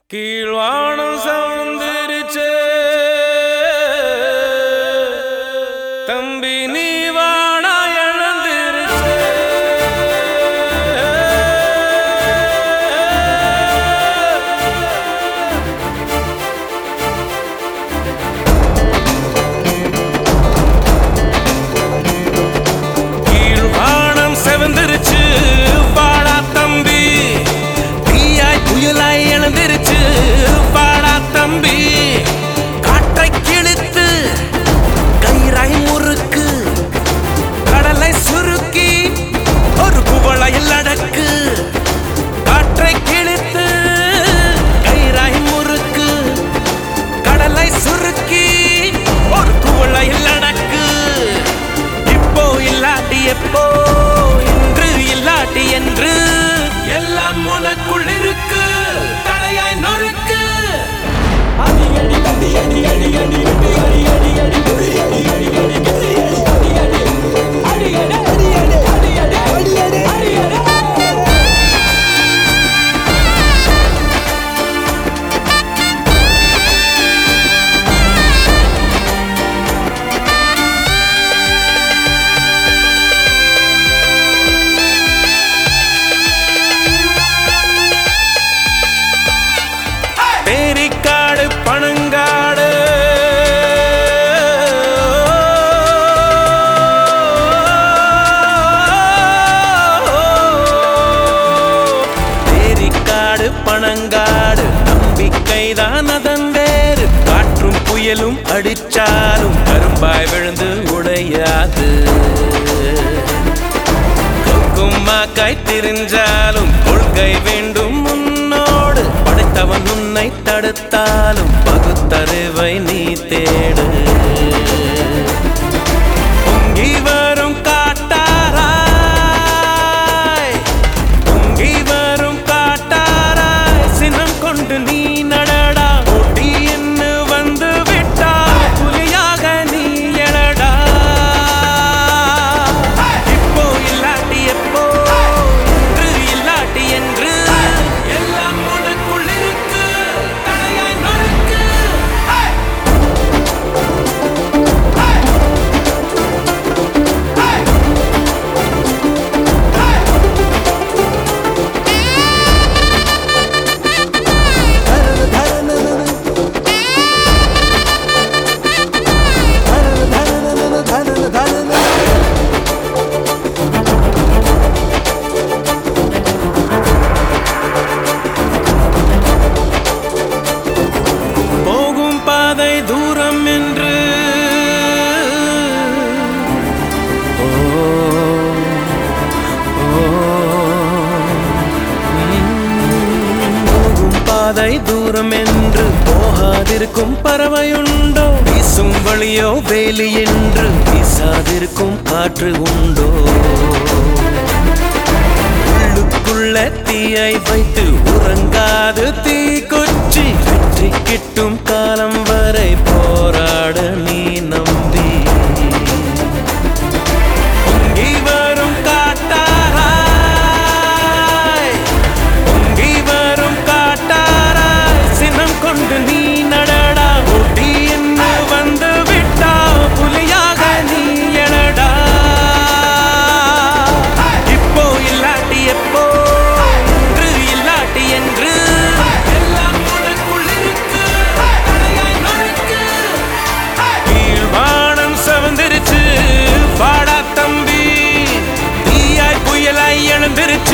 கீழ்வானம் சவுந்திருச்சே தம்பி நீ வானா இழந்திருச்சே கீழ்வானம் செவந்திருச்சு வாடா தம்பி தீயாய் புயலாய் இழந்திருச்சு வாடா தம்பி காற்றை கிழித்து கயிறாய் முறுக்கு கடலை சுருக்கி ஒரு குவளையில் அடக்கு காற்றை கிழித்து கயிறாய் முறுக்கு கடலை சுருக்கி ஒரு குவளையில் அடக்கு இப்போ இல்லாட்டி எப்போ இன்று இல்லாட்டி என்று எல்லாம் உனக்குள் இருக்கு தலையாய் நொறுக்கு பேரிக்காடு பனங்காடு பேரிக்காடு பனங்காடு நம்பிக்கைதான் அதன் வேறு காற்றும் புயலும் அடிச்சாலும் கரும்பாய் விழுந்து உடையாது கும்மாக்காய் திரிஞ்சாலும் கொள்கை வேண்டும் முன்னோடு படைத்தவன் உன்னை தடுத்தாலும் பகுத்தறிவை நீ தேடு பொங்கி வரும் காட்டாராய் பொங்கி வரும் காட்டாராய் சினம் கொண்டு நீ நடடா ஓட்டி என்ன வந்து விட்டா புலியாக நீ எழடா இப்போ இல்லாட்டி எப்போ இன்று இல்லாட்டி என்று எல்லாம் உனக்குள் இருக்கு தடையாய் நொறுக்கு போகும் பாதை தூரம் என்று ஓ, ஓ, ம். போகும் பாதை தூரம் என்று போகாதிருக்கும் பறவையுண்டோ வீசும் வழியோ வேலி என்று வீசாதிருக்கும் காற்று உண்டோ உள்ளுக்குள்ள தீயை வைத்து உறங்காது தீ கொச்சி வெற்றி கிட்டும் காலம் வரை போராட நீ நம்பி பொங்கி வரும் காட்டாராய் பொங்கி வரும் காட்டாராய் சினம் கொண்டு நீ நடடா ஓட்டி என்ன வந்து விட்டா புலியாக நீ எழடா இப்போ இல்லாட்டி எப்போ இன்று இல்லாட்டி என்று எல்லாம் உனக்குள் இருக்கு தடையாய் நொறுக்கு கீழ்வானம் செவந்திருச்சு வாடா தம்பி தீயாய் புயலாய் எழுந்திருச்சு